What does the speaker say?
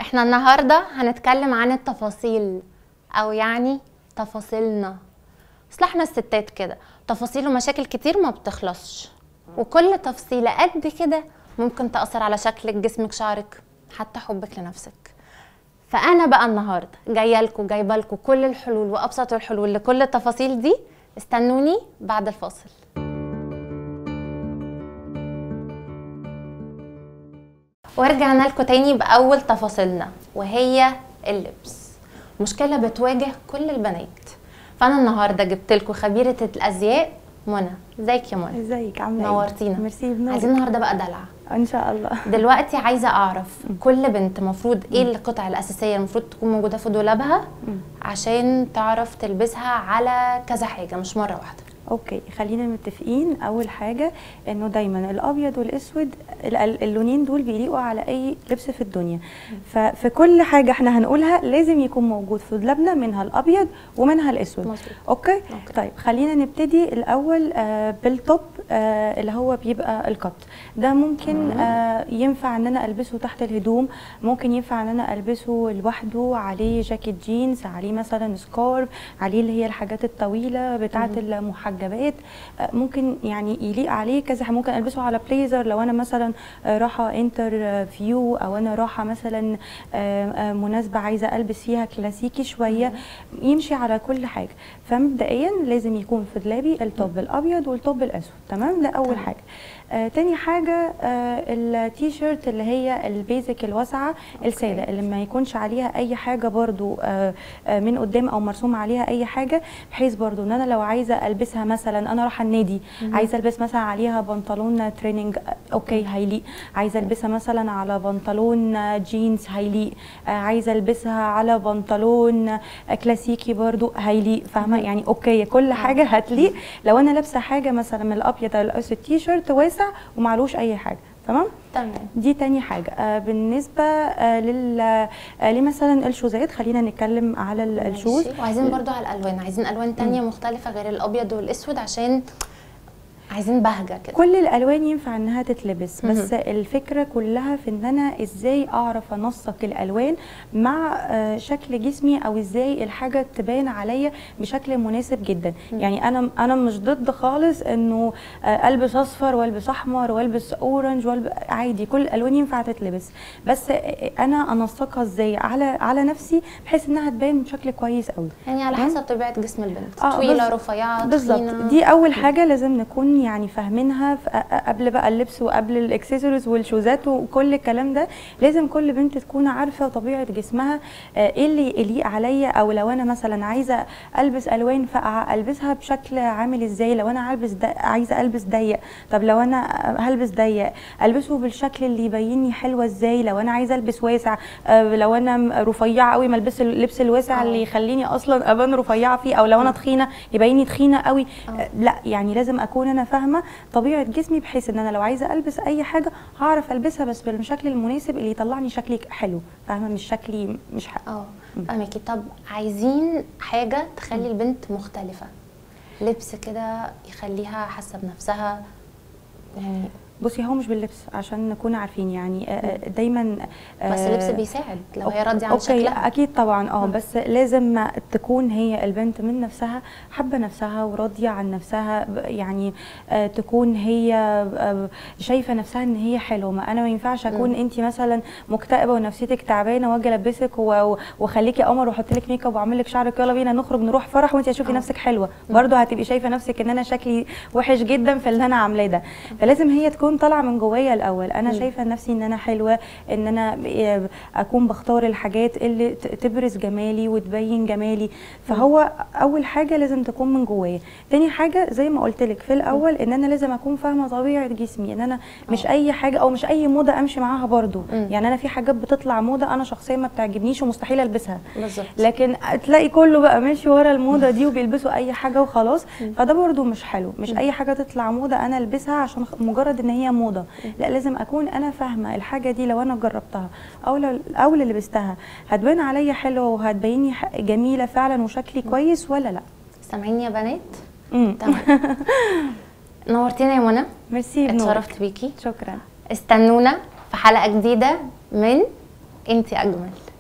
احنا النهارده هنتكلم عن التفاصيل او يعني تفاصيلنا اصل احنا الستات كده تفاصيل ومشاكل كتير ما بتخلصش وكل تفصيلة قد كده ممكن تأثر على شكلك جسمك شعرك حتى حبك لنفسك فأنا بقى النهاردة جاية لكم جايبة لكم كل الحلول وأبسط الحلول لكل التفاصيل دي استنوني بعد الفاصل ورجعنا لكم تاني بأول تفاصيلنا وهي اللبس مشكلة بتواجه كل البنات فأنا النهاردة جبت لكم خبيرة الأزياء منى ازيك يا منى ازيك عامله ايه نورتينا ميرسي بنورك عايزين النهارده بقى دلع ان شاء الله دلوقتي عايزه اعرف كل بنت المفروض ايه القطع الاساسيه المفروض تكون موجوده في دولابها عشان تعرف تلبسها على كذا حاجه مش مره واحده اوكي خلينا متفقين اول حاجه انه دايما الابيض والاسود ال- ال- اللونين دول بيليقوا على اي لبس في الدنيا ففي كل حاجه احنا هنقولها لازم يكون موجود في دولابنا منها الابيض ومنها الاسود مظبوط. اوكي أوكي. طيب خلينا نبتدي الاول آه بالتوب آه اللي هو بيبقى القط ده ممكن آه ينفع ان انا البسه تحت الهدوم ممكن ينفع ان انا البسه لوحده عليه جاكيت جينز عليه مثلا سكارف عليه اللي هي الحاجات الطويله بتاعه المحجبات آه ممكن يعني يليق عليه كذا حاجة. ممكن البسه على بليزر لو انا مثلا آه رايحه انتر فيو او انا رايحه مثلا آه آه مناسبه عايزه البس فيها كلاسيكي شويه يمشي على كل حاجه فمبدئيا لازم يكون في دولابي التوب الابيض والتوب الاسود تمام ده اول تمام. حاجه آه تاني حاجه آه التي شيرت اللي هي البيزك الواسعه الساده اللي ما يكونش عليها اي حاجه برضو آه آه من قدام او مرسوم عليها اي حاجه بحيث برضو ان انا لو عايزه البسها مثلا انا رايحه النادي عايزه البس مثلا عليها بنطلون تريننج آه، اوكي هيليق عايزه البسها مثلا على بنطلون آه، جينز هيليق آه عايزه البسها على بنطلون آه، كلاسيكي برضو هيليق فاهمه يعني اوكي كل حاجه هتليق لو انا لابسه حاجه مثلا من الابيض او الاسود تي شيرت واسع ومعلوش اي حاجه تمام تمام دي تاني حاجة آه بالنسبة آه لل آه لمثلا الشوزات خلينا نتكلم على ال- الشوز ماشي. وعايزين برضو على الالوان عايزين الوان تانية مختلفه غير الابيض والاسود عشان عايزين بهجه كده كل الالوان ينفع انها تتلبس بس مهم. الفكره كلها في ان انا ازاي اعرف انسق الالوان مع آه، شكل جسمي او ازاي الحاجه تبان عليا بشكل مناسب جدا يعني انا انا مش ضد خالص انه آه، البس اصفر والبس احمر والبس اورنج والبس عادي كل الالوان ينفع تتلبس بس آه، انا انسقها ازاي على على نفسي بحيث انها تبان بشكل كويس قوي يعني على تمام؟ حسب طبيعه جسم البنت آه، طويله بز- رفيعه بالظبط تخينة. دي اول حاجه لازم نكون يعني فاهمينها ف- قبل بقى اللبس وقبل الاكسسوارز والشوزات وكل الكلام ده لازم كل بنت تكون عارفه طبيعه جسمها آه، ايه اللي يليق عليا او لو انا مثلا عايزه البس الوان فاقعه البسها بشكل عامل ازاي لو انا هلبس دا عايزه البس ضيق طب لو انا هلبس ضيق البسه بالشكل اللي يبيني حلوه ازاي لو انا عايزه البس واسع آه، لو انا م- رفيعه قوي ما البس اللبس الواسع آه. اللي يخليني اصلا ابان رفيعه فيه او لو انا تخينه يبيني تخينه قوي آه، لا يعني لازم اكون انا فاهمه طبيعه جسمي بحيث ان انا لو عايزه البس اي حاجه هعرف البسها بس بالشكل المناسب اللي يطلعني شكلي حلو فاهمه مش شكلي مش حلو اه فاهمكي طب عايزين حاجه تخلي البنت مختلفه لبس كده يخليها حاسه بنفسها يعني بصي هو مش باللبس عشان نكون عارفين يعني آه، آه، دايما بس آه، اللبس بيساعد لو هي أوك- راضيه عن اوكي شكلها اكيد طبعا اه بس لازم تكون هي البنت من نفسها حابه نفسها وراضيه عن نفسها ب- يعني آه تكون هي آه شايفه نفسها ان هي حلوه ما انا ما ينفعش اكون انت مثلا مكتئبه ونفسيتك تعبانه واجي البسك و- واخليكي قمر واحط لك ميك اب واعمل لك شعرك يلا بينا نخرج نروح فرح وانت هتشوفي آه. نفسك حلوه برضه هتبقي شايفه نفسك ان انا شكلي وحش جدا في اللي انا عاملاه ده فلازم هي تكون طالعه من جوايا الاول انا شايفه نفسي ان انا حلوه ان انا ب- اكون بختار الحاجات اللي ت- تبرز جمالي وتبين جمالي فهو اول حاجه لازم تكون من جوايا تاني حاجه زي ما قلت لك في الاول ان انا لازم اكون فاهمه طبيعه جسمي ان انا مش اي حاجه او مش اي موضه امشي معاها برضو مم. يعني انا في حاجات بتطلع موضه انا شخصيا ما بتعجبنيش ومستحيل البسها بالظبط لكن تلاقي كله بقى ماشي ورا الموضه دي وبيلبسوا اي حاجه وخلاص فده برضو مش حلو مش اي حاجه تطلع موضه انا البسها عشان خ- مجرد ان هي موضه لا لازم اكون انا فاهمه الحاجه دي لو انا جربتها او لو او اللي لبستها هتبان عليا حلوه وهتبيني ح- جميله فعلا وشكلي كويس ولا لا سامعين يا بنات امم تمام نورتينا يا منى ميرسي بنورك. اتشرفت بيكي شكرا استنونا في حلقه جديده من انت اجمل